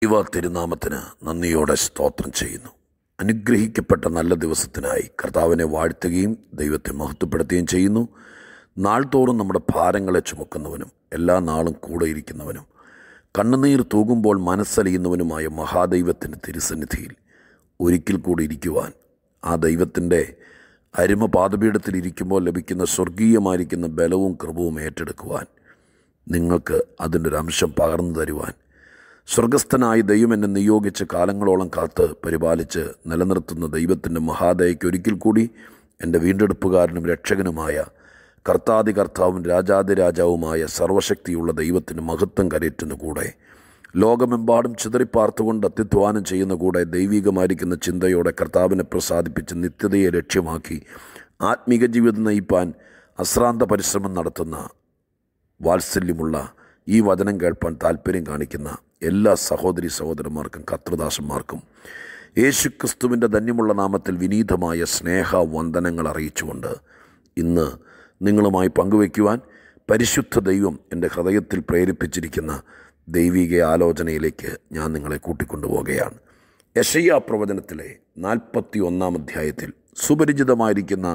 ദൈവ തിരുനാമത്തിന് നന്ദിയോടെ സ്തോത്രം ചെയ്യുന്നു അനുഗ്രഹിക്കപ്പെട്ട നല്ല ദിവസത്തിനായി കർത്താവിനെ വാഴ്ത്തുകയും ദൈവത്തെ മഹത്വപ്പെടുത്തുകയും ചെയ്യുന്നു നാൾതോറും നമ്മുടെ ഭാരങ്ങളെ ചുമക്കുന്നവനും എല്ലാ നാളും കൂടെ ഇരിക്കുന്നവനും കണ്ണുനീർ തൂകുമ്പോൾ മനസ്സലിയുന്നവനുമായ മഹാദൈവത്തിൻ്റെ തിരുസന്നിധിയിൽ ഒരിക്കൽ കൂടി ഇരിക്കുവാൻ ആ ദൈവത്തിൻ്റെ അരുമ പാദപീഠത്തിൽ ഇരിക്കുമ്പോൾ ലഭിക്കുന്ന സ്വർഗീയമായിരിക്കുന്ന ബലവും കൃപവും ഏറ്റെടുക്കുവാൻ നിങ്ങൾക്ക് അതിൻ്റെ ഒരു അംശം പകർന്നു തരുവാൻ സ്വർഗസ്ഥനായ ദൈവം എന്നെ നിയോഗിച്ച് കാലങ്ങളോളം കാത്ത് പരിപാലിച്ച് നിലനിർത്തുന്ന ദൈവത്തിൻ്റെ മഹാദയയ്ക്ക് ഒരിക്കൽ കൂടി എൻ്റെ വീണ്ടെടുപ്പുകാരനും രക്ഷകനുമായ കർത്താതി കർത്താവും രാജാതി രാജാവുമായ സർവശക്തിയുള്ള ദൈവത്തിന് മഹത്വം കരയറ്റുന്ന കൂടെ ലോകമെമ്പാടും ചിതറിപ്പാർത്തുകൊണ്ട് അത്യുധ്വാനം ചെയ്യുന്ന കൂടെ ദൈവികമായിരിക്കുന്ന ചിന്തയോടെ കർത്താവിനെ പ്രസാദിപ്പിച്ച് നിത്യതയെ ലക്ഷ്യമാക്കി ആത്മീക ജീവിതം നയിപ്പാൻ അശ്രാന്ത പരിശ്രമം നടത്തുന്ന വാത്സല്യമുള്ള ഈ വചനം കേൾപ്പാൻ താല്പര്യം കാണിക്കുന്ന എല്ലാ സഹോദരി സഹോദരന്മാർക്കും കത്രദാസന്മാർക്കും യേശുക്രിസ്തുവിൻ്റെ ധന്യമുള്ള നാമത്തിൽ വിനീതമായ സ്നേഹ വന്ദനങ്ങൾ അറിയിച്ചുകൊണ്ട് ഇന്ന് നിങ്ങളുമായി പങ്കുവയ്ക്കുവാൻ പരിശുദ്ധ ദൈവം എൻ്റെ ഹൃദയത്തിൽ പ്രേരിപ്പിച്ചിരിക്കുന്ന ദൈവിക ആലോചനയിലേക്ക് ഞാൻ നിങ്ങളെ കൂട്ടിക്കൊണ്ടുപോവുകയാണ് യശയ്യ പ്രവചനത്തിലെ നാൽപ്പത്തി ഒന്നാം അധ്യായത്തിൽ സുപരിചിതമായിരിക്കുന്ന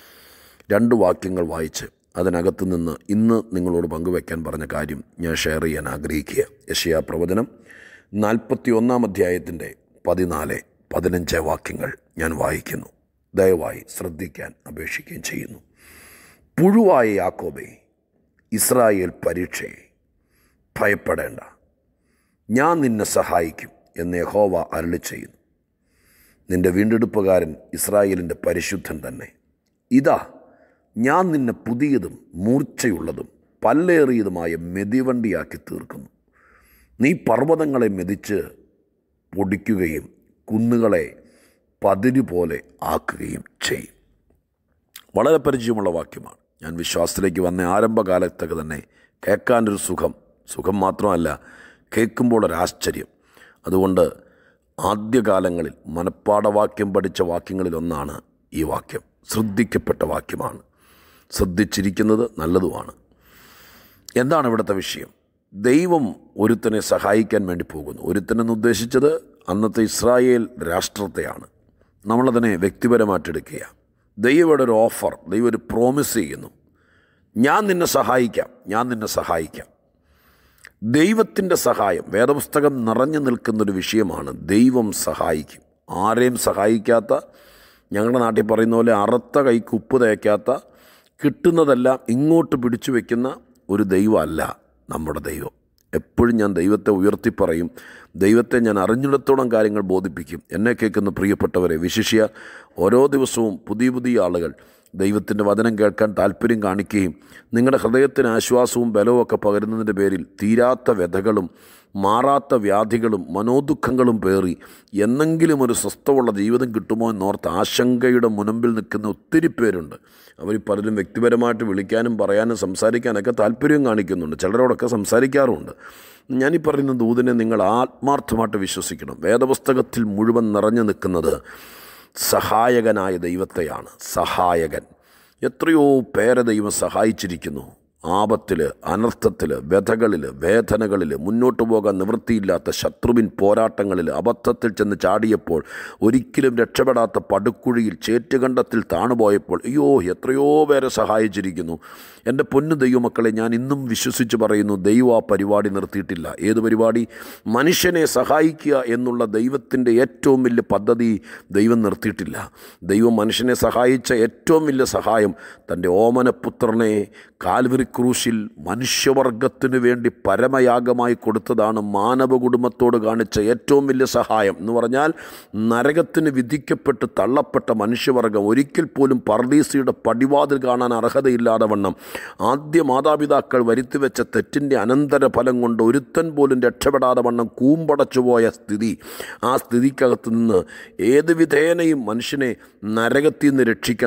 രണ്ട് വാക്യങ്ങൾ വായിച്ച് അതിനകത്ത് നിന്ന് ഇന്ന് നിങ്ങളോട് പങ്കുവയ്ക്കാൻ പറഞ്ഞ കാര്യം ഞാൻ ഷെയർ ചെയ്യാൻ ആഗ്രഹിക്കുക യശയാ പ്രവചനം നാൽപ്പത്തി ഒന്നാം അധ്യായത്തിൻ്റെ പതിനാല് പതിനഞ്ച് വാക്യങ്ങൾ ഞാൻ വായിക്കുന്നു ദയവായി ശ്രദ്ധിക്കാൻ അപേക്ഷിക്കുകയും ചെയ്യുന്നു പുഴുവായ യാക്കോബെ ഇസ്രായേൽ പരീക്ഷയെ ഭയപ്പെടേണ്ട ഞാൻ നിന്നെ സഹായിക്കും എന്ന് യഹോവ അരളി ചെയ്യുന്നു നിന്റെ വീണ്ടെടുപ്പുകാരൻ ഇസ്രായേലിൻ്റെ പരിശുദ്ധൻ തന്നെ ഇതാ ഞാൻ നിന്നെ പുതിയതും മൂർച്ചയുള്ളതും പല്ലേറിയതുമായ മെതിവണ്ടിയാക്കി തീർക്കുന്നു നീ പർവ്വതങ്ങളെ മെതിച്ച് പൊടിക്കുകയും കുന്നുകളെ പതിരു പോലെ ആക്കുകയും ചെയ്യും വളരെ പരിചയമുള്ള വാക്യമാണ് ഞാൻ വിശ്വാസത്തിലേക്ക് വന്ന ആരംഭകാലത്തൊക്കെ തന്നെ കേൾക്കാനൊരു സുഖം സുഖം മാത്രമല്ല കേൾക്കുമ്പോൾ ഒരാശ്ചര്യം അതുകൊണ്ട് ആദ്യകാലങ്ങളിൽ മനപ്പാടവാക്യം പഠിച്ച വാക്യങ്ങളിലൊന്നാണ് ഈ വാക്യം ശ്രദ്ധിക്കപ്പെട്ട വാക്യമാണ് ശ്രദ്ധിച്ചിരിക്കുന്നത് നല്ലതുമാണ് എന്താണ് ഇവിടുത്തെ വിഷയം ദൈവം ഒരുത്തനെ സഹായിക്കാൻ വേണ്ടി പോകുന്നു ഒരുത്തനെന്ന് ഉദ്ദേശിച്ചത് അന്നത്തെ ഇസ്രായേൽ രാഷ്ട്രത്തെയാണ് നമ്മളതിനെ വ്യക്തിപരമായിട്ടെടുക്കുക ദൈവയുടെ ഒരു ഓഫർ ദൈവം ഒരു പ്രോമിസ് ചെയ്യുന്നു ഞാൻ നിന്നെ സഹായിക്കാം ഞാൻ നിന്നെ സഹായിക്കാം ദൈവത്തിൻ്റെ സഹായം വേദപുസ്തകം നിറഞ്ഞു നിൽക്കുന്നൊരു വിഷയമാണ് ദൈവം സഹായിക്കും ആരെയും സഹായിക്കാത്ത ഞങ്ങളുടെ നാട്ടിൽ പറയുന്ന പോലെ അറുത്ത കൈക്ക് ഉപ്പ് തേക്കാത്ത കിട്ടുന്നതെല്ലാം ഇങ്ങോട്ട് പിടിച്ചു വയ്ക്കുന്ന ഒരു ദൈവമല്ല നമ്മുടെ ദൈവം എപ്പോഴും ഞാൻ ദൈവത്തെ ഉയർത്തിപ്പറയും ദൈവത്തെ ഞാൻ അറിഞ്ഞിടത്തോളം കാര്യങ്ങൾ ബോധിപ്പിക്കും എന്നെ കേൾക്കുന്ന പ്രിയപ്പെട്ടവരെ വിശിഷ്യ ഓരോ ദിവസവും പുതിയ പുതിയ ആളുകൾ ദൈവത്തിൻ്റെ വചനം കേൾക്കാൻ താല്പര്യം കാണിക്കുകയും നിങ്ങളുടെ ഹൃദയത്തിന് ആശ്വാസവും ബലവും ഒക്കെ പകരുന്നതിൻ്റെ പേരിൽ തീരാത്ത വ്യഥകളും മാറാത്ത വ്യാധികളും മനോദുഃഖങ്ങളും പേറി എന്നെങ്കിലും ഒരു സ്വസ്ഥമുള്ള ജീവിതം കിട്ടുമോ എന്നോർത്ത് ആശങ്കയുടെ മുനമ്പിൽ നിൽക്കുന്ന ഒത്തിരി പേരുണ്ട് അവർ പലരും വ്യക്തിപരമായിട്ട് വിളിക്കാനും പറയാനും സംസാരിക്കാനൊക്കെ താല്പര്യം കാണിക്കുന്നുണ്ട് ചിലരോടൊക്കെ സംസാരിക്കാറുമുണ്ട് ഞാനീ പറയുന്ന ദൂതിനെ നിങ്ങൾ ആത്മാർത്ഥമായിട്ട് വിശ്വസിക്കണം വേദപുസ്തകത്തിൽ മുഴുവൻ നിറഞ്ഞു നിൽക്കുന്നത് സഹായകനായ ദൈവത്തെയാണ് സഹായകൻ എത്രയോ പേരെ ദൈവം സഹായിച്ചിരിക്കുന്നു ആപത്തിൽ അനർത്ഥത്തിൽ വ്യഥകളിൽ വേദനകളിൽ മുന്നോട്ട് പോകാൻ നിവൃത്തിയില്ലാത്ത ശത്രുവിൻ പോരാട്ടങ്ങളിൽ അബദ്ധത്തിൽ ചെന്ന് ചാടിയപ്പോൾ ഒരിക്കലും രക്ഷപ്പെടാത്ത പടുക്കുഴിയിൽ ചേറ്റുകണ്ടത്തിൽ താണുപോയപ്പോൾ അയ്യോ എത്രയോ പേരെ സഹായിച്ചിരിക്കുന്നു എൻ്റെ പൊന്നു ദൈവമക്കളെ ഞാൻ ഇന്നും വിശ്വസിച്ച് പറയുന്നു ദൈവം ആ പരിപാടി നിർത്തിയിട്ടില്ല ഏത് പരിപാടി മനുഷ്യനെ സഹായിക്കുക എന്നുള്ള ദൈവത്തിൻ്റെ ഏറ്റവും വലിയ പദ്ധതി ദൈവം നിർത്തിയിട്ടില്ല ദൈവം മനുഷ്യനെ സഹായിച്ച ഏറ്റവും വലിയ സഹായം തൻ്റെ ഓമനപുത്രനെ കാൽവരി ക്രൂശിൽ മനുഷ്യവർഗത്തിനു വേണ്ടി പരമയാഗമായി കൊടുത്തതാണ് മാനവ കുടുംബത്തോട് കാണിച്ച ഏറ്റവും വലിയ സഹായം എന്ന് പറഞ്ഞാൽ നരകത്തിന് വിധിക്കപ്പെട്ട് തള്ളപ്പെട്ട മനുഷ്യവർഗം ഒരിക്കൽ പോലും പർദീസിയുടെ പടിവാതിൽ കാണാൻ അർഹതയില്ലാതെ വണ്ണം ആദ്യ മാതാപിതാക്കൾ വരുത്തിവെച്ച തെറ്റിൻ്റെ അനന്തര ഫലം കൊണ്ട് ഒരുത്തൻ പോലും രക്ഷപ്പെടാതെ വണ്ണം കൂമ്പടച്ചു പോയ സ്ഥിതി ആ സ്ഥിതിക്കകത്ത് നിന്ന് ഏത് വിധേനയും മനുഷ്യനെ നരകത്തിൽ നിന്ന് രക്ഷിക്കണം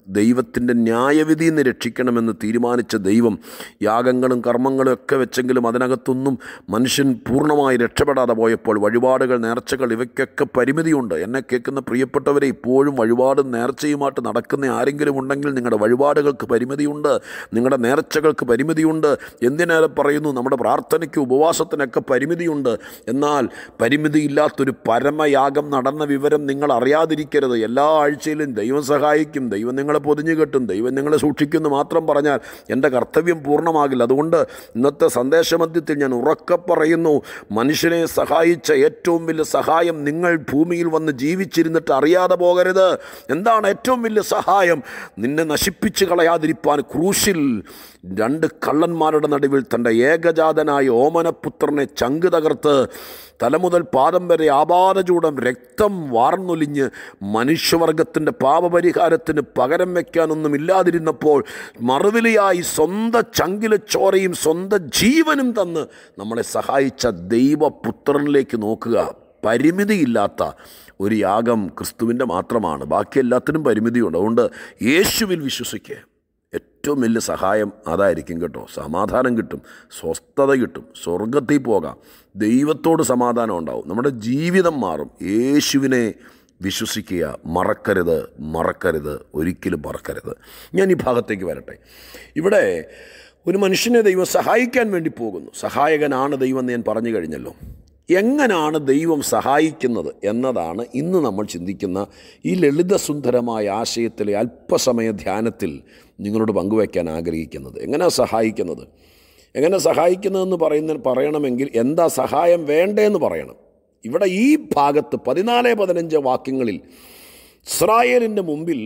ദൈവത്തിൻ്റെ ന്യായവിധിയിൽ നിന്ന് രക്ഷിക്കണമെന്ന് തീരുമാനിച്ച ദൈവം യാഗങ്ങളും കർമ്മങ്ങളും ഒക്കെ വെച്ചെങ്കിലും അതിനകത്തൊന്നും മനുഷ്യൻ പൂർണ്ണമായി രക്ഷപ്പെടാതെ പോയപ്പോൾ വഴിപാടുകൾ നേർച്ചകൾ ഇവയ്ക്കൊക്കെ പരിമിതിയുണ്ട് എന്നെ കേൾക്കുന്ന പ്രിയപ്പെട്ടവരെ ഇപ്പോഴും വഴിപാടും നേർച്ചയുമായിട്ട് നടക്കുന്ന ആരെങ്കിലും ഉണ്ടെങ്കിൽ നിങ്ങളുടെ വഴിപാടുകൾക്ക് പരിമിതിയുണ്ട് നിങ്ങളുടെ നേർച്ചകൾക്ക് പരിമിതിയുണ്ട് എന്തിനേറെ പറയുന്നു നമ്മുടെ പ്രാർത്ഥനയ്ക്ക് ഉപവാസത്തിനൊക്കെ പരിമിതിയുണ്ട് എന്നാൽ പരിമിതിയില്ലാത്തൊരു പരമയാഗം നടന്ന വിവരം നിങ്ങൾ അറിയാതിരിക്കരുത് എല്ലാ ആഴ്ചയിലും ദൈവം സഹായിക്കും ദൈവം നിങ്ങളെ പൊതിഞ്ഞു കെട്ടും ദൈവം നിങ്ങളെ സൂക്ഷിക്കുമെന്ന് മാത്രം പറഞ്ഞാൽ എൻ്റെ കർത്തവ്യം പൂർണ്ണമാകില്ല അതുകൊണ്ട് ഇന്നത്തെ സന്ദേശമധ്യത്തിൽ ഞാൻ ഉറക്കെ പറയുന്നു മനുഷ്യനെ സഹായിച്ച ഏറ്റവും വലിയ സഹായം നിങ്ങൾ ഭൂമിയിൽ വന്ന് ജീവിച്ചിരുന്നിട്ട് അറിയാതെ പോകരുത് എന്താണ് ഏറ്റവും വലിയ സഹായം നിന്നെ നശിപ്പിച്ച് കളയാതിരിപ്പാൻ ക്രൂശിൽ രണ്ട് കള്ളന്മാരുടെ നടുവിൽ തൻ്റെ ഏകജാതനായ ഓമനപുത്രനെ ചങ്ക് തകർത്ത് തലമുതൽ പാദം വരെ ആപാദചൂടം രക്തം വാർന്നൊലിഞ്ഞ് മനുഷ്യവർഗത്തിൻ്റെ പാപപരിഹാരത്തിന് പകരം വയ്ക്കാനൊന്നും ഇല്ലാതിരുന്നപ്പോൾ മറുവിലയായി സ്വന്തം ചങ്കിലെ ചോരയും സ്വന്തം ജീവനും തന്ന് നമ്മളെ സഹായിച്ച ദൈവപുത്രനിലേക്ക് നോക്കുക പരിമിതിയില്ലാത്ത ഒരു യാഗം ക്രിസ്തുവിൻ്റെ മാത്രമാണ് ബാക്കി എല്ലാത്തിനും പരിമിതിയുണ്ട് അതുകൊണ്ട് യേശുവിൽ വിശ്വസിക്കുക ഏറ്റവും വലിയ സഹായം അതായിരിക്കും കേട്ടോ സമാധാനം കിട്ടും സ്വസ്ഥത കിട്ടും സ്വർഗത്തിൽ പോകാം ദൈവത്തോട് സമാധാനം ഉണ്ടാവും നമ്മുടെ ജീവിതം മാറും യേശുവിനെ വിശ്വസിക്കുക മറക്കരുത് മറക്കരുത് ഒരിക്കലും മറക്കരുത് ഞാൻ ഈ ഭാഗത്തേക്ക് വരട്ടെ ഇവിടെ ഒരു മനുഷ്യനെ ദൈവം സഹായിക്കാൻ വേണ്ടി പോകുന്നു സഹായകനാണ് ദൈവം എന്ന് ഞാൻ പറഞ്ഞു കഴിഞ്ഞല്ലോ എങ്ങനെയാണ് ദൈവം സഹായിക്കുന്നത് എന്നതാണ് ഇന്ന് നമ്മൾ ചിന്തിക്കുന്ന ഈ ലളിതസുന്ദരമായ ആശയത്തിലെ അല്പസമയ ധ്യാനത്തിൽ നിങ്ങളോട് പങ്കുവയ്ക്കാൻ ആഗ്രഹിക്കുന്നത് എങ്ങനെ സഹായിക്കുന്നത് എങ്ങനെ സഹായിക്കുന്നതെന്ന് പറയുന്ന പറയണമെങ്കിൽ എന്താ സഹായം വേണ്ടതെന്ന് പറയണം ഇവിടെ ഈ ഭാഗത്ത് പതിനാല് പതിനഞ്ച് വാക്യങ്ങളിൽ ഇസ്രായേലിൻ്റെ മുമ്പിൽ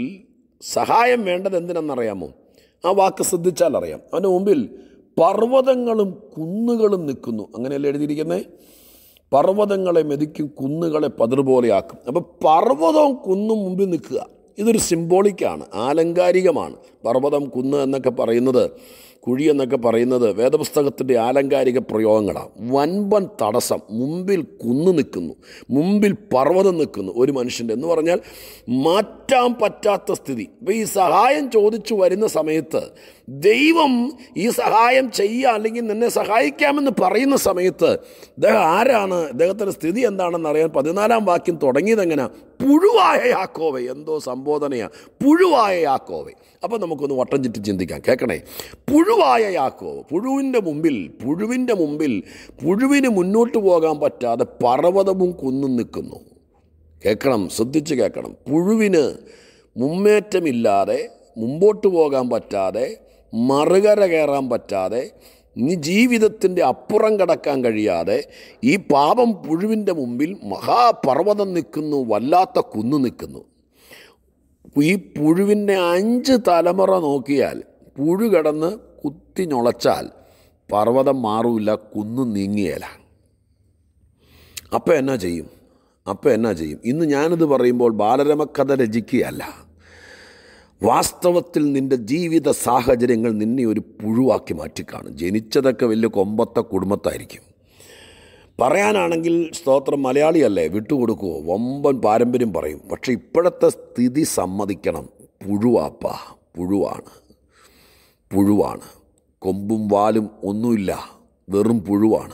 സഹായം വേണ്ടത് എന്തിനെന്നറിയാമോ ആ വാക്ക് ശ്രദ്ധിച്ചാൽ അറിയാം അവൻ്റെ മുമ്പിൽ പർവ്വതങ്ങളും കുന്നുകളും നിൽക്കുന്നു അങ്ങനെയല്ലേ എഴുതിയിരിക്കുന്നത് പർവ്വതങ്ങളെ മെതിക്കും കുന്നുകളെ പതിർപോലെയാക്കും അപ്പോൾ പർവ്വതവും കുന്നും മുമ്പിൽ നിൽക്കുക ഇതൊരു സിംബോളിക്കാണ് ആലങ്കാരികമാണ് പർവ്വതം കുന്ന് എന്നൊക്കെ പറയുന്നത് കുഴി എന്നൊക്കെ പറയുന്നത് വേദപുസ്തകത്തിൻ്റെ ആലങ്കാരിക പ്രയോഗങ്ങളാണ് വൻപൻ തടസ്സം മുമ്പിൽ കുന്നു നിൽക്കുന്നു മുമ്പിൽ പർവ്വതം നിൽക്കുന്നു ഒരു മനുഷ്യൻ്റെ എന്ന് പറഞ്ഞാൽ മാറ്റാൻ പറ്റാത്ത സ്ഥിതി അപ്പോൾ ഈ സഹായം ചോദിച്ചു വരുന്ന സമയത്ത് ദൈവം ഈ സഹായം ചെയ്യുക അല്ലെങ്കിൽ നിന്നെ സഹായിക്കാമെന്ന് പറയുന്ന സമയത്ത് ഇദ്ദേഹം ആരാണ് ഇദ്ദേഹത്തിൻ്റെ സ്ഥിതി എന്താണെന്ന് അറിയാൻ പതിനാലാം വാക്യം തുടങ്ങിയത് എങ്ങനെ പുഴുവായ യാക്കോവെ എന്തോ സംബോധനയാണ് പുഴുവായ യാക്കോവെ അപ്പോൾ നമുക്കൊന്ന് വട്ടം ചുറ്റി ചിന്തിക്കാം കേൾക്കണേ പുഴുവായ യാക്കോവ് പുഴുവിൻ്റെ മുമ്പിൽ പുഴുവിൻ്റെ മുമ്പിൽ പുഴുവിന് മുന്നോട്ട് പോകാൻ പറ്റാതെ പർവ്വതവും കുന്നും നിൽക്കുന്നു കേൾക്കണം ശ്രദ്ധിച്ച് കേൾക്കണം പുഴുവിന് മുന്നേറ്റമില്ലാതെ മുമ്പോട്ട് പോകാൻ പറ്റാതെ മറുകര കയറാൻ പറ്റാതെ നീ ജീവിതത്തിൻ്റെ അപ്പുറം കടക്കാൻ കഴിയാതെ ഈ പാപം പുഴുവിൻ്റെ മുമ്പിൽ മഹാപർവ്വതം നിൽക്കുന്നു വല്ലാത്ത കുന്നു നിൽക്കുന്നു ഈ പുഴുവിൻ്റെ അഞ്ച് തലമുറ നോക്കിയാൽ പുഴു കിടന്ന് കുത്തി ഞൊളച്ചാൽ പർവ്വതം മാറൂല കുന്നു നീങ്ങിയല അപ്പം എന്നാ ചെയ്യും അപ്പം എന്നാ ചെയ്യും ഇന്ന് ഞാനിത് പറയുമ്പോൾ ബാലരമക്കഥ രചിക്കുകയല്ല വാസ്തവത്തിൽ നിൻ്റെ ജീവിത സാഹചര്യങ്ങൾ നിന്നെ ഒരു പുഴുവാക്കി മാറ്റിക്കാണും ജനിച്ചതൊക്കെ വലിയ കൊമ്പത്തെ കുടുംബത്തായിരിക്കും പറയാനാണെങ്കിൽ സ്തോത്രം മലയാളിയല്ലേ വിട്ടുകൊടുക്കുമോ വമ്പൻ പാരമ്പര്യം പറയും പക്ഷെ ഇപ്പോഴത്തെ സ്ഥിതി സമ്മതിക്കണം പുഴുവാപ്പ പുഴുവാണ് പുഴുവാണ് കൊമ്പും വാലും ഒന്നുമില്ല വെറും പുഴുവാണ്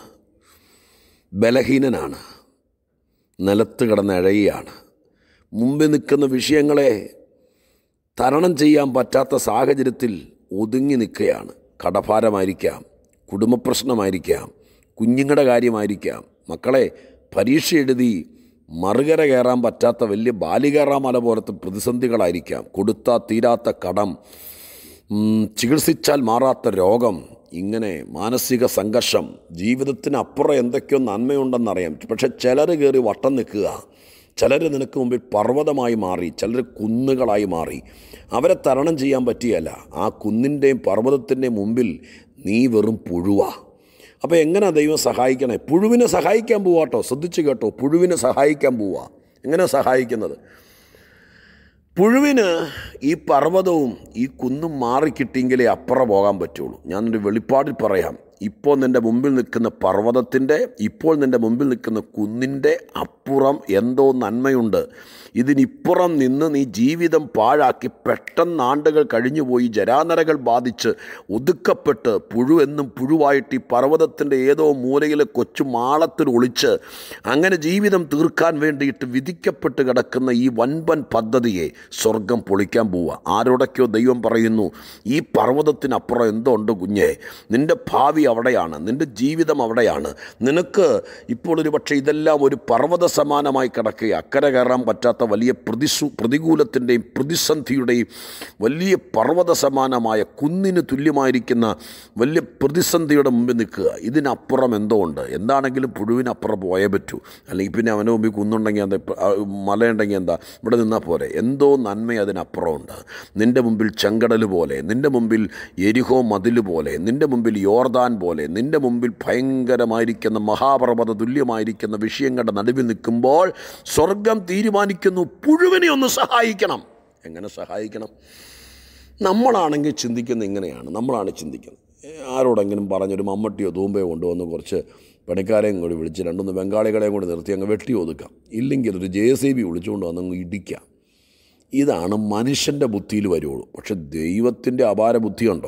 ബലഹീനനാണ് നിലത്ത് കിടന്ന് ഇഴയുകയാണ് മുമ്പിൽ നിൽക്കുന്ന വിഷയങ്ങളെ തരണം ചെയ്യാൻ പറ്റാത്ത സാഹചര്യത്തിൽ ഒതുങ്ങി നിൽക്കുകയാണ് കടഭാരമായിരിക്കാം കുടുംബപ്രശ്നമായിരിക്കാം കുഞ്ഞുങ്ങളുടെ കാര്യമായിരിക്കാം മക്കളെ പരീക്ഷ എഴുതി മറുകര കയറാൻ പറ്റാത്ത വലിയ ബാലികേറാമല പോലത്തെ പ്രതിസന്ധികളായിരിക്കാം കൊടുത്താൽ തീരാത്ത കടം ചികിത്സിച്ചാൽ മാറാത്ത രോഗം ഇങ്ങനെ മാനസിക സംഘർഷം ജീവിതത്തിന് അപ്പുറം എന്തൊക്കെയോ നന്മയുണ്ടെന്നറിയാം പക്ഷെ ചിലർ കയറി വട്ടം നിൽക്കുക ചിലർ നിനക്ക് മുമ്പിൽ പർവ്വതമായി മാറി ചിലർ കുന്നുകളായി മാറി അവരെ തരണം ചെയ്യാൻ പറ്റിയല്ല ആ കുന്നിൻ്റെയും പർവ്വതത്തിൻ്റെയും മുമ്പിൽ നീ വെറും പുഴുവാ അപ്പോൾ എങ്ങനെ ദൈവം സഹായിക്കണേ പുഴുവിനെ സഹായിക്കാൻ പോവാട്ടോ ശ്രദ്ധിച്ച് കേട്ടോ പുഴുവിനെ സഹായിക്കാൻ പോവാ എങ്ങനെ സഹായിക്കുന്നത് പുഴുവിന് ഈ പർവ്വതവും ഈ കുന്നും മാറിക്കിട്ടിയെങ്കിലേ അപ്പുറം പോകാൻ പറ്റുള്ളൂ ഞാനൊരു വെളിപ്പാടിൽ പറയാം ഇപ്പോൾ നിൻ്റെ മുമ്പിൽ നിൽക്കുന്ന പർവ്വതത്തിൻ്റെ ഇപ്പോൾ നിൻ്റെ മുമ്പിൽ നിൽക്കുന്ന കുന്നിൻ്റെ അപ്പുറം എന്തോ നന്മയുണ്ട് ഇതിനിപ്പുറം നിന്ന് നീ ജീവിതം പാഴാക്കി പെട്ടെന്ന് ആണ്ടുകൾ കഴിഞ്ഞുപോയി ജരാനരകൾ ബാധിച്ച് ഒതുക്കപ്പെട്ട് പുഴു എന്നും പുഴുവായിട്ട് ഈ പർവ്വതത്തിൻ്റെ ഏതോ മൂലയിലെ കൊച്ചു മാളത്തിൽ ഒളിച്ച് അങ്ങനെ ജീവിതം തീർക്കാൻ വേണ്ടിയിട്ട് വിധിക്കപ്പെട്ട് കിടക്കുന്ന ഈ വൻപൻ പദ്ധതിയെ സ്വർഗം പൊളിക്കാൻ പോവുക ആരോടൊക്കെയോ ദൈവം പറയുന്നു ഈ പർവ്വതത്തിനപ്പുറം എന്തോ ഉണ്ട് കുഞ്ഞെ നിൻ്റെ ഭാവി അവിടെയാണ് നിൻ്റെ ജീവിതം അവിടെയാണ് നിനക്ക് ഇപ്പോൾ ഒരു പക്ഷേ ഇതെല്ലാം ഒരു പർവ്വത സമാനമായി കിടക്കുക അക്കരെ കയറാൻ പറ്റാത്ത വലിയ പ്രതിസു പ്രതികൂലത്തിൻ്റെയും പ്രതിസന്ധിയുടെയും വലിയ പർവ്വത സമാനമായ കുന്നിന് തുല്യമായിരിക്കുന്ന വലിയ പ്രതിസന്ധിയുടെ മുമ്പിൽ നിൽക്കുക ഇതിനപ്പുറം എന്തോ ഉണ്ട് എന്താണെങ്കിലും പുഴുവിനപ്പുറം പോയേ പറ്റൂ അല്ലെങ്കിൽ പിന്നെ അവന് മുമ്പിൽ കുന്നുണ്ടെങ്കിൽ അത് ഇപ്പ- ആ മലയുണ്ടെങ്കിൽ എന്താ ഇവിടെ നിന്നാൽ പോരെ എന്തോ നന്മ അതിനപ്പുറമുണ്ട് നിൻ്റെ മുമ്പിൽ ചെങ്കടൽ പോലെ നിൻ്റെ മുമ്പിൽ എരിഹോ മതിൽ പോലെ നിൻ്റെ മുമ്പിൽ യോർദാൻ പോലെ നിൻ്റെ മുമ്പിൽ ഭയങ്കരമായിരിക്കുന്ന മഹാപർവ്വത തുല്യമായിരിക്കുന്ന വിഷയങ്ങളുടെ നടുവിൽ നിൽക്കുമ്പോൾ സ്വർഗം തീരുമാനിക്കുന്നു പുഴുവിനെ ഒന്ന് സഹായിക്കണം എങ്ങനെ സഹായിക്കണം നമ്മളാണെങ്കിൽ ചിന്തിക്കുന്നത് ഇങ്ങനെയാണ് നമ്മളാണ് ചിന്തിക്കുന്നത് ഏ, ആരോടെങ്കിലും പറഞ്ഞൊരു മമ്മട്ടിയോ തൂമ്പയോ കൊണ്ടുവന്ന് കുറച്ച് പണിക്കാരെയും കൂടി വിളിച്ച് രണ്ടൊന്ന് ബംഗാളികളെയും കൂടി നിർത്തി അങ്ങ് വെട്ടി ഒതുക്കാം ഇല്ലെങ്കിൽ ഒരു ജെ സി ബി വിളിച്ചുകൊണ്ട് വന്ന് അങ്ങ് ഇടിക്കാം ഇതാണ് മനുഷ്യൻ്റെ ബുദ്ധിയിൽ വരുള്ളൂ പക്ഷെ ദൈവത്തിൻ്റെ അപാര ബുദ്ധിയുണ്ടോ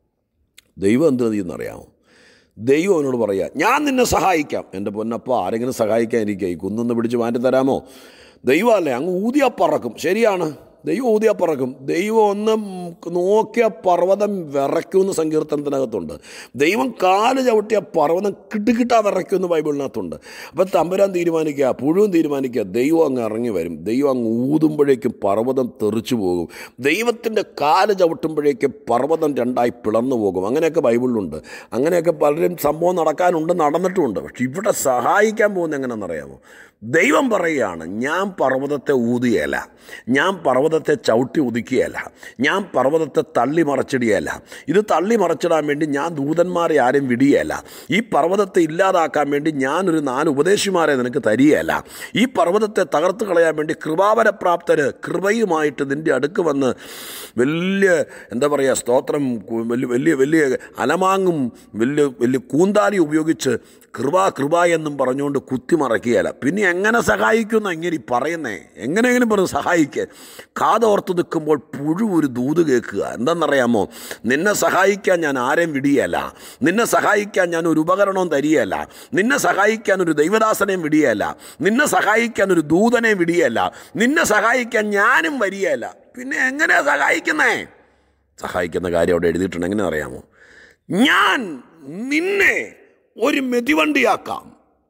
ദൈവം എന്ത് ചെയ്യുന്നറിയാമോ ദൈവം അവനോട് പറയുക ഞാൻ നിന്നെ സഹായിക്കാം എൻ്റെ പൊന്നപ്പ ആരെങ്കിലും സഹായിക്കാനിരിക്കുക ഈ കുന്നൊന്ന് പിടിച്ച് മാറ്റി തരാമോ ദൈവമല്ലേ അങ്ങ് ഊതിയാ പറക്കും ശരിയാണ് ദൈവം ഊതിയാ പറക്കും ദൈവം ഒന്ന് നോക്കിയ പർവ്വതം വിറയ്ക്കുമെന്ന് സങ്കീർത്തനത്തിനകത്തുണ്ട് ദൈവം കാല് ചവിട്ടിയ പർവ്വതം കിട്ടുകിട്ടാ വിറയ്ക്കുമെന്ന് ബൈബിളിനകത്തുണ്ട് അപ്പം തമ്പുരാൻ തീരുമാനിക്കുക പുഴുവും തീരുമാനിക്കുക ദൈവം അങ്ങ് ഇറങ്ങി വരും ദൈവം അങ്ങ് ഊതുമ്പോഴേക്കും പർവ്വതം തെറിച്ചു പോകും ദൈവത്തിൻ്റെ കാല് ചവിട്ടുമ്പോഴേക്കും പർവ്വതം രണ്ടായി പിളർന്നു പോകും അങ്ങനെയൊക്കെ ബൈബിളിലുണ്ട് അങ്ങനെയൊക്കെ പലരും സംഭവം നടക്കാനുണ്ട് നടന്നിട്ടുമുണ്ട് പക്ഷെ ഇവിടെ സഹായിക്കാൻ പോകുന്നത് എങ്ങനെയാണെന്നറിയാമോ ദൈവം പറയുകയാണ് ഞാൻ പർവ്വതത്തെ ഊതിയല്ല ഞാൻ പർവ്വതത്തെ ചവിട്ടി ഒതുക്കിയല്ല ഞാൻ പർവ്വതത്തെ തള്ളി മറച്ചിടിയല്ല ഇത് തള്ളി മറച്ചിടാൻ വേണ്ടി ഞാൻ ദൂതന്മാരെ ആരും വിടിയല്ല ഈ പർവ്വതത്തെ ഇല്ലാതാക്കാൻ വേണ്ടി ഞാനൊരു നാല് ഉപദേശിമാരെ നിനക്ക് തരികയല്ല ഈ പർവ്വതത്തെ തകർത്ത് കളയാൻ വേണ്ടി കൃപാവരപ്രാപ്തര് കൃപയുമായിട്ട് നിൻ്റെ അടുക്ക് വന്ന് വലിയ എന്താ പറയുക സ്തോത്രം കു- വലിയ വലിയ വലിയ അലമാങ്ങും വലിയ വലിയ കൂന്താലി ഉപയോഗിച്ച് കൃപ കൃപ എന്നും പറഞ്ഞുകൊണ്ട് കുത്തിമറക്കുകയല്ല പിന്നെ എങ്ങനെ സഹായിക്കുന്ന ഇങ്ങനെ ഈ പറയുന്നേ എങ്ങനെയെങ്കിലും പറഞ്ഞ് സഹായിക്കുക കാതോർത്ത് നിൽക്കുമ്പോൾ പുഴു ഒരു ദൂത് കേൾക്കുക എന്താണെന്നറിയാമോ നിന്നെ സഹായിക്കാൻ ഞാൻ ആരെയും വിടിയല്ല നിന്നെ സഹായിക്കാൻ ഞാൻ ഒരു ഉപകരണവും തരികയല്ല നിന്നെ സഹായിക്കാൻ ഒരു ദൈവദാസനെയും വിടിയല്ല നിന്നെ സഹായിക്കാൻ ഒരു ദൂതനെയും വിടിയല്ല നിന്നെ സഹായിക്കാൻ ഞാനും വരികയല്ല പിന്നെ എങ്ങനെയാ സഹായിക്കുന്നേ സഹായിക്കുന്ന കാര്യം അവിടെ എഴുതിയിട്ടുണ്ട് എങ്ങനെ അറിയാമോ ഞാൻ നിന്നെ ഒരു മെതിവണ്ടിയാക്കാം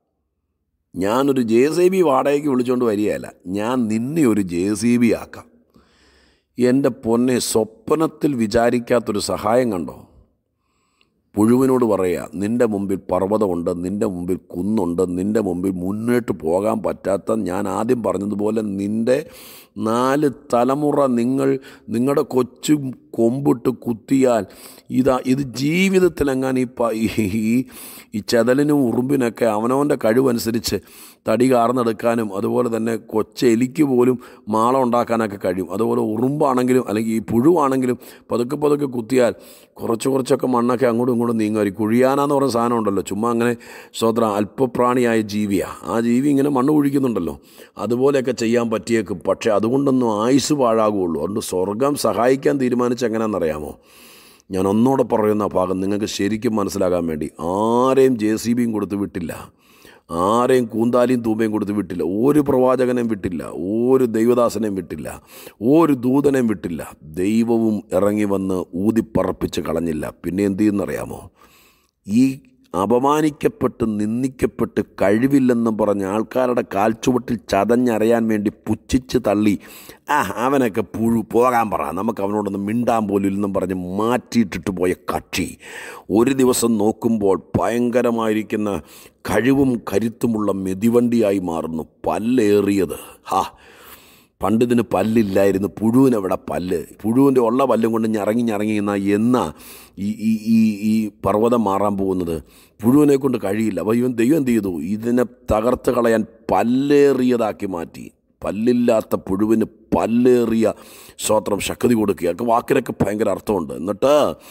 ഞാനൊരു ജെ സി ബി വാടകയ്ക്ക് വിളിച്ചുകൊണ്ട് വരികയല്ല ഞാൻ നിന്നെ ഒരു ജെ സി ബി ആക്കാം എൻ്റെ പൊന്നെ സ്വപ്നത്തിൽ വിചാരിക്കാത്തൊരു സഹായം കണ്ടോ പുഴുവിനോട് പറയുക നിൻ്റെ മുമ്പിൽ പർവ്വതമുണ്ട് നിൻ്റെ മുമ്പിൽ കുന്നുണ്ട് നിൻ്റെ മുമ്പിൽ മുന്നോട്ട് പോകാൻ പറ്റാത്ത ഞാൻ ആദ്യം പറഞ്ഞതുപോലെ നിൻ്റെ നാല് തലമുറ നിങ്ങൾ നിങ്ങളുടെ കൊച്ചു കൊമ്പിട്ട് കുത്തിയാൽ ഇതാ ഇത് ജീവിതത്തിലെങ്ങാൻ ഈ പ- ഈ ഈ- ഈ ചെതലിനും ഉറുമ്പിനൊക്കെ അവനവൻ്റെ കഴിവനുസരിച്ച് തടി കാർന്നെടുക്കാനും അതുപോലെ തന്നെ കൊച്ചെലിക്ക് പോലും മാളം ഉണ്ടാക്കാനൊക്കെ കഴിയും അതുപോലെ ഉറുമ്പാണെങ്കിലും അല്ലെങ്കിൽ ഈ പുഴുവാണെങ്കിലും പതുക്കെ പതുക്കെ കുത്തിയാൽ കുറച്ച് കുറച്ചൊക്കെ മണ്ണൊക്കെ അങ്ങോട്ടും ഇങ്ങോട്ടും നീങ്ങുമായിരിക്കും കുഴിയാനാന്ന് പറയുന്ന സാധനം ഉണ്ടല്ലോ ചുമ്മാ അങ്ങനെ സ്വത്ര അല്പപ്രാണിയായ ജീവിയാണ് ആ ജീവി ഇങ്ങനെ മണ്ണ് കുഴിക്കുന്നുണ്ടല്ലോ അതുപോലെയൊക്കെ ചെയ്യാൻ പറ്റിയേക്കും പക്ഷേ അതുകൊണ്ടൊന്നും ആയുസ് പാഴാകുള്ളൂ അതുകൊണ്ട് സ്വർഗം സഹായിക്കാൻ തീരുമാനിച്ച എങ്ങനെയാണെന്നറിയാമോ ഞാൻ ഒന്നോടെ പറയുന്ന ഭാഗം നിങ്ങൾക്ക് ശരിക്കും മനസ്സിലാകാൻ വേണ്ടി ആരെയും ജെ സി ബിയും കൊടുത്ത് വിട്ടില്ല ആരെയും കൂന്താലിയും തൂമ്പയും കൊടുത്ത് വിട്ടില്ല ഒരു പ്രവാചകനെയും വിട്ടില്ല ഒരു ദൈവദാസനെയും വിട്ടില്ല ഒരു ദൂതനെയും വിട്ടില്ല ദൈവവും ഇറങ്ങി വന്ന് ഊതിപ്പറപ്പിച്ച് കളഞ്ഞില്ല പിന്നെ എന്ത് ചെയ്യുന്നറിയാമോ ഈ അപമാനിക്കപ്പെട്ട് നിന്ദിക്കപ്പെട്ട് കഴിവില്ലെന്നും പറഞ്ഞ ആൾക്കാരുടെ കാൽച്ചുവട്ടിൽ ചതഞ്ഞറിയാൻ വേണ്ടി പുച്ഛിച്ച് തള്ളി ആ അവനൊക്കെ പുഴു പോകാൻ പറ നമുക്ക് അവനോടൊന്ന് മിണ്ടാൻ പോലും ഇല്ലെന്നും പറഞ്ഞ് മാറ്റിയിട്ടിട്ട് പോയ കക്ഷി ഒരു ദിവസം നോക്കുമ്പോൾ ഭയങ്കരമായിരിക്കുന്ന കഴിവും കരുത്തുമുള്ള മെതിവണ്ടിയായി മാറുന്നു പല്ലേറിയത് ഹാ പണ്ടിതിന് പല്ലില്ലായിരുന്നു പുഴുവിനെവിടെ പല്ല് പുഴുവിൻ്റെ ഉള്ള പല്ലും കൊണ്ട് ഞറങ്ങി ഞറങ്ങി നിന്ന എന്നാ ഈ ഈ ഈ ഈ പർവ്വതം മാറാൻ പോകുന്നത് പുഴുവിനെ കൊണ്ട് കഴിയില്ല അപ്പോൾ ഇവൻ ദൈവം എന്ത് ചെയ്തു ഇതിനെ തകർത്ത് കളയാൻ പല്ലേറിയതാക്കി മാറ്റി പല്ലില്ലാത്ത പുഴുവിന് പല്ലേറിയ സ്വത്രം ശക്തി കൊടുക്കുക ഒക്കെ വാക്കിനൊക്കെ ഭയങ്കര അർത്ഥമുണ്ട് എന്നിട്ട്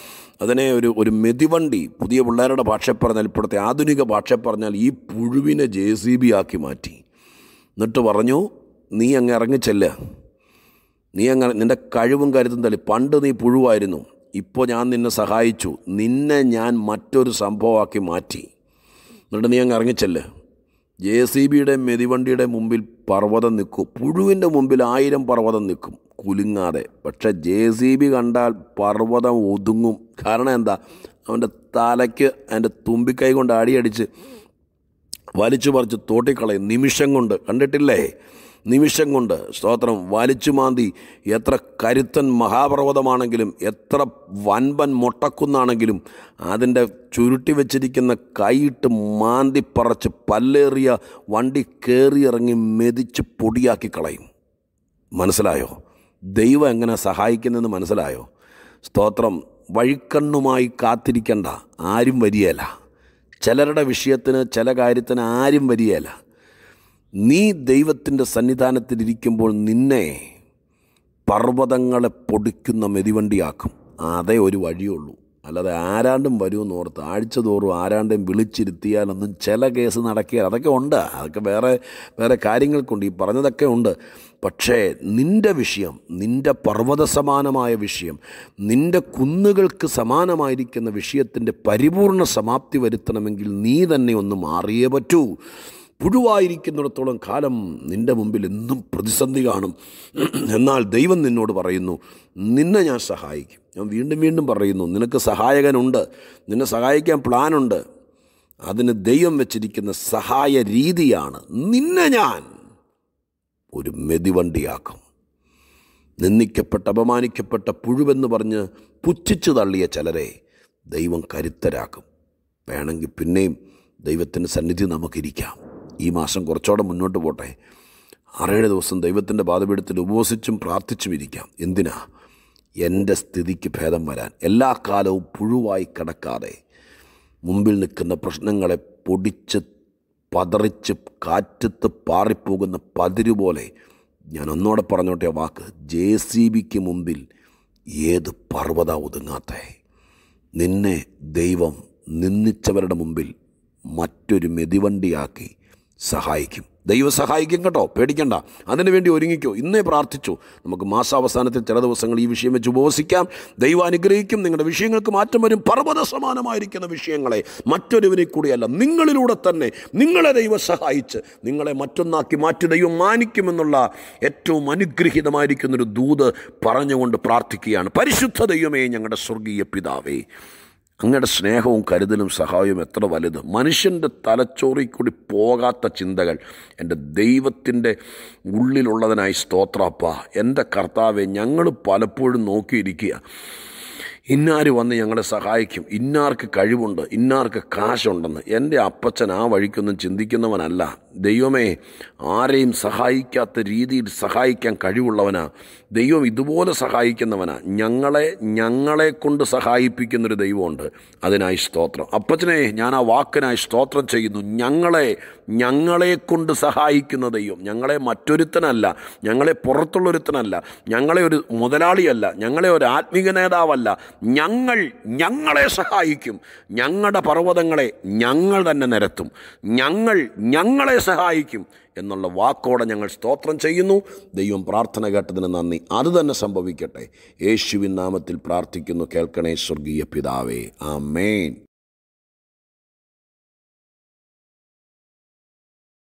അതിനെ ഒരു ഒരു മെതിവണ്ടി പുതിയ പിള്ളേരുടെ ഭാഷ പറഞ്ഞാൽ ഇപ്പോഴത്തെ ആധുനിക ഭാഷ പറഞ്ഞാൽ ഈ പുഴുവിനെ ജെ സി ബി ആക്കി മാറ്റി എന്നിട്ട് പറഞ്ഞു നീ അങ്ങ് ഇറങ്ങിച്ചെല്ല നീ അങ്ങനെ നിൻ്റെ കഴിവും കരുതും തള്ളി പണ്ട് നീ പുഴുവായിരുന്നു ഇപ്പോൾ ഞാൻ നിന്നെ സഹായിച്ചു നിന്നെ ഞാൻ മറ്റൊരു സംഭവമാക്കി മാറ്റി എന്നിട്ട് നീ അങ്ങ് ഇറങ്ങിച്ചെല്ല് ജെ സി ബിയുടെ മെതിവണ്ടിയുടെ മുമ്പിൽ പർവ്വതം നിൽക്കും പുഴുവിൻ്റെ മുമ്പിൽ ആയിരം പർവ്വതം നിൽക്കും കുലുങ്ങാതെ പക്ഷെ ജെ സി ബി കണ്ടാൽ പർവ്വതം ഒതുങ്ങും കാരണം എന്താ അവൻ്റെ തലയ്ക്ക് അതിൻ്റെ തുമ്പിക്കൈ കൊണ്ട് അടിയടിച്ച് വലിച്ചു പറിച്ച് തോട്ടിക്കളയും നിമിഷം കൊണ്ട് കണ്ടിട്ടില്ലേ നിമിഷം കൊണ്ട് സ്തോത്രം വലിച്ചു മാന്തി എത്ര കരുത്തൻ മഹാപർവ്വതമാണെങ്കിലും എത്ര വൻപൻ മൊട്ടക്കുന്നാണെങ്കിലും അതിൻ്റെ ചുരുട്ടി വെച്ചിരിക്കുന്ന കൈയിട്ട് മാന്തി പറച്ച് പല്ലേറിയ വണ്ടി കയറിയിറങ്ങി മെതിച്ച് പൊടിയാക്കി കളയും മനസ്സിലായോ ദൈവം എങ്ങനെ സഹായിക്കുന്നതെന്ന് മനസ്സിലായോ സ്തോത്രം വഴിക്കണ്ണുമായി കാത്തിരിക്കണ്ട ആരും വരികയില്ല ചിലരുടെ വിഷയത്തിന് ചില കാര്യത്തിന് ആരും വരികയില്ല നീ ദൈവത്തിൻ്റെ സന്നിധാനത്തിലിരിക്കുമ്പോൾ നിന്നെ പർവ്വതങ്ങളെ പൊടിക്കുന്ന മെതിവണ്ടിയാക്കും അതേ ഒരു വഴിയുള്ളൂ അല്ലാതെ ആരാണ്ടും വരുമെന്ന് ഓർത്ത് ആഴ്ച തോറും ആരാണ്ടും വിളിച്ചിരുത്തിയാലൊന്നും ചില കേസ് നടക്കിയാൽ അതൊക്കെ ഉണ്ട് അതൊക്കെ വേറെ വേറെ കാര്യങ്ങൾക്കുണ്ട് ഈ പറഞ്ഞതൊക്കെ ഉണ്ട് പക്ഷേ നിൻ്റെ വിഷയം നിൻ്റെ പർവ്വത സമാനമായ വിഷയം നിൻ്റെ കുന്നുകൾക്ക് സമാനമായിരിക്കുന്ന വിഷയത്തിൻ്റെ പരിപൂർണ സമാപ്തി വരുത്തണമെങ്കിൽ നീ തന്നെ ഒന്ന് മാറിയേ പറ്റൂ പുഴുവായിരിക്കുന്നിടത്തോളം കാലം നിൻ്റെ മുമ്പിൽ എന്നും പ്രതിസന്ധി കാണും എന്നാൽ ദൈവം നിന്നോട് പറയുന്നു നിന്നെ ഞാൻ സഹായിക്കും ഞാൻ വീണ്ടും വീണ്ടും പറയുന്നു നിനക്ക് സഹായകനുണ്ട് നിന്നെ സഹായിക്കാൻ പ്ലാനുണ്ട് അതിന് ദൈവം വെച്ചിരിക്കുന്ന സഹായ രീതിയാണ് നിന്നെ ഞാൻ ഒരു മെതിവണ്ടിയാക്കും നിന്ദിക്കപ്പെട്ട അപമാനിക്കപ്പെട്ട പുഴുവെന്ന് പറഞ്ഞ് പുച്ഛിച്ചു തള്ളിയ ചിലരെ ദൈവം കരുത്തരാക്കും വേണമെങ്കിൽ പിന്നെയും ദൈവത്തിൻ്റെ സന്നിധി നമുക്കിരിക്കാം ഈ മാസം കുറച്ചുകൂടെ മുന്നോട്ട് പോട്ടെ ആറേഴ് ദിവസം ദൈവത്തിൻ്റെ പാതപീഠത്തിൽ ഉപവസിച്ചും പ്രാർത്ഥിച്ചും ഇരിക്കാം എന്തിനാ എൻ്റെ സ്ഥിതിക്ക് ഭേദം വരാൻ എല്ലാ കാലവും പുഴുവായി കിടക്കാതെ മുമ്പിൽ നിൽക്കുന്ന പ്രശ്നങ്ങളെ പൊടിച്ച് പതറിച്ച് കാറ്റത്ത് പാറിപ്പോകുന്ന പതിരു പോലെ ഞാൻ ഒന്നോടെ പറഞ്ഞോട്ടെ ആ വാക്ക് ജെ സി ബിക്ക് മുമ്പിൽ ഏത് പർവ്വത ഒതുങ്ങാത്ത നിന്നെ ദൈവം നിന്ദിച്ചവരുടെ മുമ്പിൽ മറ്റൊരു മെതിവണ്ടിയാക്കി സഹായിക്കും ദൈവം സഹായിക്കും കേട്ടോ പേടിക്കണ്ട അതിനുവേണ്ടി ഒരുങ്ങിക്കോ ഇന്നേ പ്രാർത്ഥിച്ചു നമുക്ക് മാസാവസാനത്തിൽ ചില ദിവസങ്ങൾ ഈ വിഷയം വെച്ച് ഉപവസിക്കാം ദൈവം അനുഗ്രഹിക്കും നിങ്ങളുടെ വിഷയങ്ങൾക്ക് മാറ്റം വരും പർവ്വത സമാനമായിരിക്കുന്ന വിഷയങ്ങളെ മറ്റൊരുവിനെ കൂടിയല്ല നിങ്ങളിലൂടെ തന്നെ നിങ്ങളെ ദൈവം സഹായിച്ച് നിങ്ങളെ മറ്റൊന്നാക്കി മാറ്റി ദൈവം മാനിക്കുമെന്നുള്ള ഏറ്റവും അനുഗ്രഹീതമായിരിക്കുന്നൊരു ദൂത് പറഞ്ഞുകൊണ്ട് പ്രാർത്ഥിക്കുകയാണ് പരിശുദ്ധ ദൈവമേ ഞങ്ങളുടെ സ്വർഗീയ പിതാവേ അങ്ങയുടെ സ്നേഹവും കരുതലും സഹായവും എത്ര വലുത് മനുഷ്യൻ്റെ തലച്ചോറിൽ കൂടി പോകാത്ത ചിന്തകൾ എൻ്റെ ദൈവത്തിൻ്റെ ഉള്ളിലുള്ളതിനായി സ്തോത്രപ്പ എൻ്റെ കർത്താവെ ഞങ്ങൾ പലപ്പോഴും നോക്കിയിരിക്കുക ഇന്നാര് വന്ന് ഞങ്ങളെ സഹായിക്കും ഇന്നാർക്ക് കഴിവുണ്ട് ഇന്നാർക്ക് കാശുണ്ടെന്ന് എൻ്റെ അപ്പച്ചൻ ആ വഴിക്കൊന്നും ചിന്തിക്കുന്നവനല്ല ദൈവമേ ആരെയും സഹായിക്കാത്ത രീതിയിൽ സഹായിക്കാൻ കഴിവുള്ളവനാ ദൈവം ഇതുപോലെ സഹായിക്കുന്നവനാ ഞങ്ങളെ ഞങ്ങളെ കൊണ്ട് സഹായിപ്പിക്കുന്നൊരു ദൈവമുണ്ട് അതിനായി സ്തോത്രം അപ്പച്ചനെ ഞാൻ ആ വാക്കിനായി സ്തോത്രം ചെയ്യുന്നു ഞങ്ങളെ ഞങ്ങളെ കൊണ്ട് സഹായിക്കുന്ന ദൈവം ഞങ്ങളെ മറ്റൊരുത്തനല്ല ഞങ്ങളെ പുറത്തുള്ളൊരുത്തനല്ല ഞങ്ങളെ ഒരു മുതലാളിയല്ല ഞങ്ങളെ ഒരു ആത്മീക നേതാവല്ല ഞങ്ങൾ ഞങ്ങളെ സഹായിക്കും ഞങ്ങളുടെ പർവ്വതങ്ങളെ ഞങ്ങൾ തന്നെ നിരത്തും ഞങ്ങൾ ഞങ്ങളെ സഹായിക്കും എന്നുള്ള വാക്കോടെ ഞങ്ങൾ സ്തോത്രം ചെയ്യുന്നു ദൈവം പ്രാർത്ഥന കേട്ടതിന് നന്ദി അത് തന്നെ സംഭവിക്കട്ടെ യേശുവിൻ നാമത്തിൽ പ്രാർത്ഥിക്കുന്നു കേൾക്കണേ സ്വർഗീയ പിതാവേ ആ മേൻ